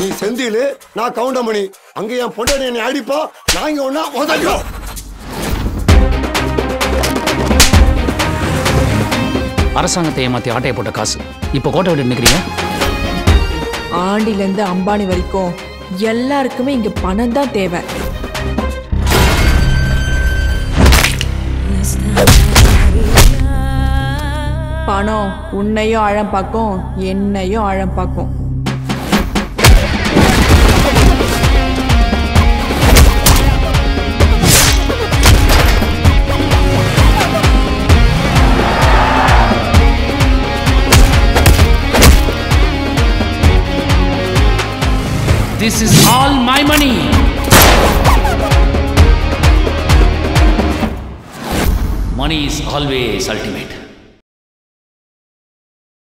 நீ செந்தில் நான் கவுண்டமணி அங்க என் பொண்டாடி என்னை அடிப்பா நாங்க ஒன்னா உதஞ்சோம் அரசாங்கத்தை ஏமாத்தி ஆட்டையை போட்ட காசு இப்போ கோட்டை விட்டு நிற்கிறீங்க ஆண்டில இருந்து அம்பானி வரைக்கும் எல்லாருக்குமே இங்க பணம் தான் தேவை பணம் உன்னையும் ஆழம் பார்க்கும் என்னையும் ஆழம் பார்க்கும் this is all my money money is always ultimate